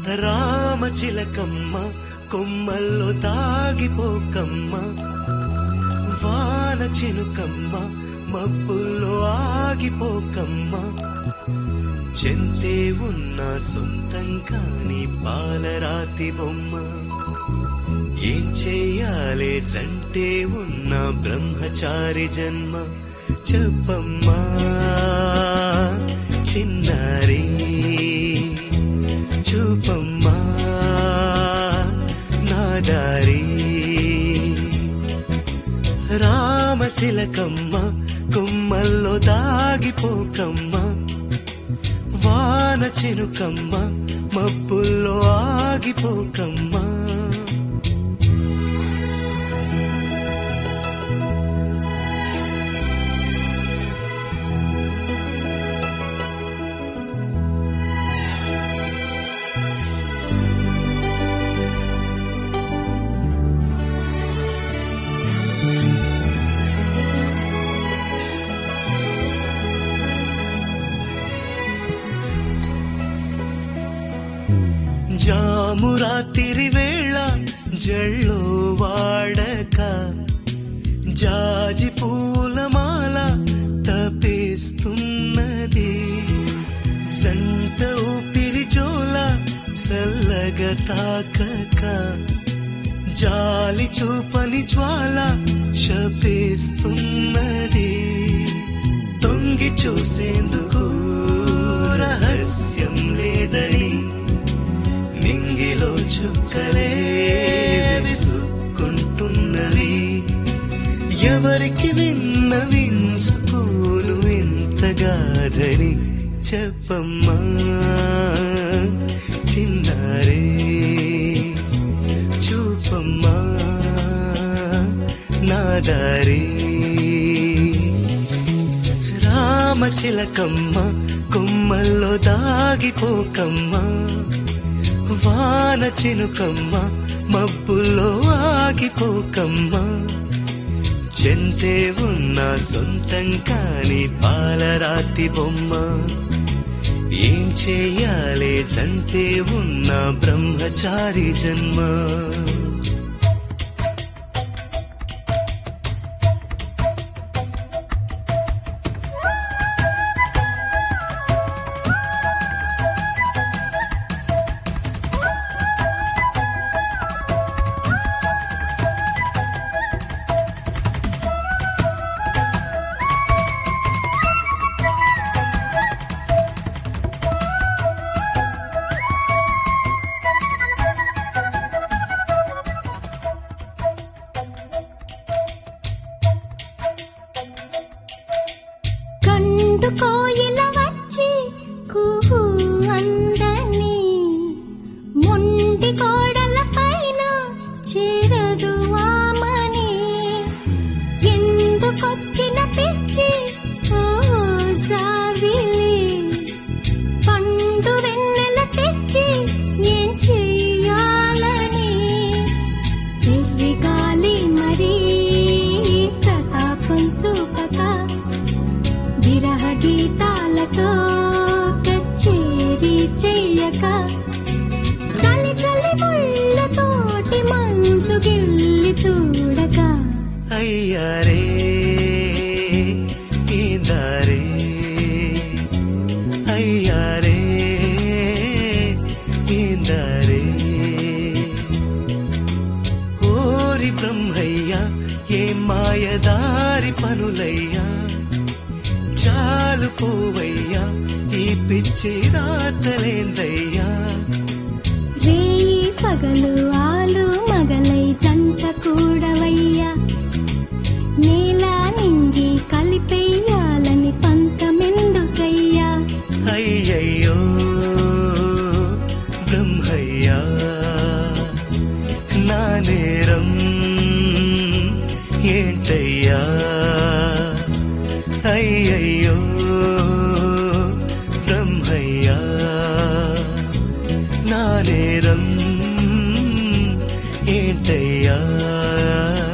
రామచిలకమ్మ కొమ్మల్లో తాగిపోకమ్మ వాన చినుకమ్మ మబ్బుల్లో ఆగిపోకమ్మ చెంతే ఉన్న సొంతం కాని పాలరాతి బొమ్మ ఏం చెయ్యాలే జంటే ఉన్న బ్రహ్మచారి జన్మ చెప్పమ్మా చిన్నారి చూపమ్మా నా దారి రామచిలకమ్మ కొమ్మల్లో దాగిపోకమ్మ వాన చినుకమ్మ మబ్బుల్లో ఆగిపోకమ్మా జాము రాత్రి వేళ జల్లో వాడక జాజి పూలమాల తపేస్తున్నది సంట ఊపిరి జోల సల్లగా తాకక జాలి చూపని జ్వాల శపేస్తున్నది తొంగి చూసేందుకు రహస్యం లేదని నింగిలో చుక్కలే విసుక్కుంటున్నవి ఎవరికి విన్నవించుకోను ఎంతగాదని చెప్పమ్మా చిన్నారే చూపమ్మా నా దారి రామచిలకమ్మ కొమ్మల్లో దాగిపోకమ్మ వాన చినుకమ్మ మబ్బుల్లో ఆగిపోకమ్మ చెంతే ఉన్న సొంతం కాని పాలరాతి బొమ్మ ఏం చెయ్యాలే చంతే ఉన్న బ్రహ్మచారి జన్మ కండు కోయిల వచ్చి కుహు అందని మొండి కోడల పైన చేరదు ఆమని ఎందుకొచ్చిన పిచ్చి ఓ జావిలి పండు వెన్నెల తెచ్చి ఏం చెయ్యాలని ఎర్రి గాలి మరీ ప్రతాపం చూపక విరహ గీతాలతో కచేరీ చెయ్యక చలి చలి ముళ్ళతోటి మంచు గిల్లి చూడక అయ్యారే ఈందారే అయ్యారే ఈందారే ఓరి బ్రహ్మయ్య ఏ మాయదారి పనులయ్యా చాలు పోవయ్యా ఈ పిచ్చి రాతలేందయ్యా రేయి పగలు ఆలు మగలై జంట కూడవయ్యా నేల నింగి కలిపేయాలని పంతమెందుకయ్యా అయ్యయ్యో బ్రహ్మయ్యా నా నేరం ఏంటయ్యా అయ్యయ్యో బ్రహ్మయ్యా నా నేరం ఏంటయ్యా